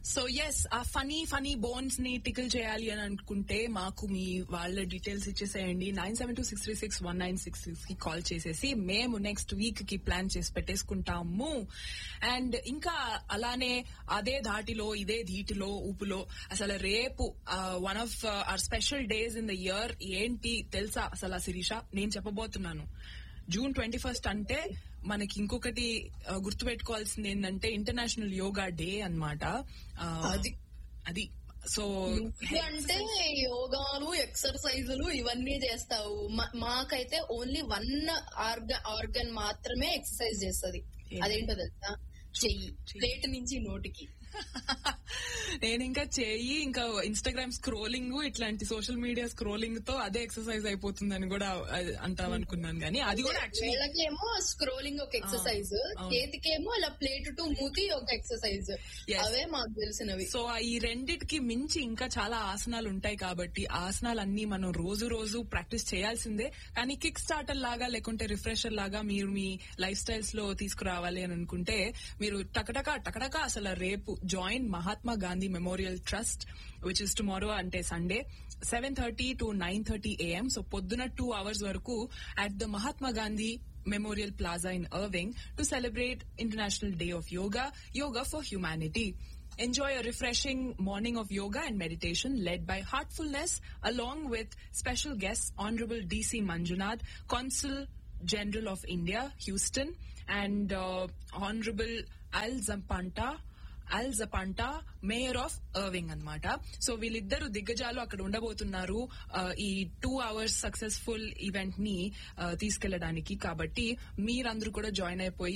So yes uh funny funny bones ని tickle చేయాలి అని అనుకుంటే మాకు మీ వాళ్ళ డీటెయిల్స్ ఇచ్చేసేయండి nine seven two six three six one nine six six కి కాల్ చేసేసి మేము నెక్స్ట్ వీక్ కి ప్లాన్ చేసి పెట్టేసుకుంటాము అండ్ ఇంకా అలానే అదే ధాటిలో ఇదే ధీటిలో ఊపులో అసలు రేపు one of our special days in the year ఏంటి తెలుసా అసలు ఆ శిరీష నేను చెప్పబోతున్నాను జూన్ ట్వంటీ ఫస్ట్ అంటే మనకి ఇంకొకటి ఆ, గుర్తుపెట్టుకోవాల్సింది ఏంటంటే ఇంటర్నేషనల్ యోగా డే అన్నమాట ఆ, అది. అది సో ఇది అంటే యోగాలు ఎక్సర్సైజులు ఇవన్నీ చేస్తావు మా- మాకైతే ఓన్లీ వన్ ఆర్గన్ ఆర్గన్ మాత్రమే ఎక్సర్సైజ్ చేస్తది ఏంటి? అదేంటో తెలుసా చెయ్యి చెయ్యి. ప్లేట్ నుంచి నోటికి నేను ఇంకా చేయి ఇంకా ఇన్స్టాగ్రామ్ స్క్రోలింగ్ ఇట్లాంటి సోషల్ మీడియా స్క్రోలింగ్ తో అదే ఎక్సర్సైజ్ అయిపోతుందని కూడా అంటాం అనుకున్నాను కానీ అది కూడా యాక్చువల్లీ వేళ్ళకేమో స్క్రోలింగ్ ఒక ఎక్సర్సైజ్ అవును. చేతికేమో ఇలా ప్లేట్ టు మూతి ఒక ఎక్సర్సైజ్ Yes. అవే మాకు తెలిసినవి సో ఆ ఈ రెండిటికి మించి ఇంకా చాలా ఆసనాలు ఉంటాయి కాబట్టి ఆ ఆసనాలన్నీ మనం రోజు రోజు ప్రాక్టీస్ చేయాల్సిందే కానీ కిక్ స్టార్టర్ లాగా లేకుంటే రిఫ్రెషర్ లాగా మీరు మీ లైఫ్ స్టైల్స్ లో తీసుకురావాలి అని అనుకుంటే మీరు టకటక టకటక అసలు రేపు join Mahatma Gandhi memorial trust which is tomorrow అంటే Sunday seven thirty to nine thirty AM so పొద్దున టూ అవర్స్ వరకు at the Mahatma Gandhi Memorial Plaza in Irving to celebrate International Day of Yoga, Yoga for Humanity. Enjoy a refreshing morning of yoga and meditation led by Heartfulness along with special guests Honorable DC Manjunath, Consul General of India, Houston, and uh, Honorable Al Zampanta, Al Zampanta mayor of Irving అన్నమాట so వీళ్ళిద్దరు దిగ్గజాలు అక్కడ ఉండబోతున్నారు ఆ, ఈ two hours successful event ని ఆ, తీసుకెళ్లడానికి కాబట్టి మీరందరూ కూడా జాయిన్ అయిపోయి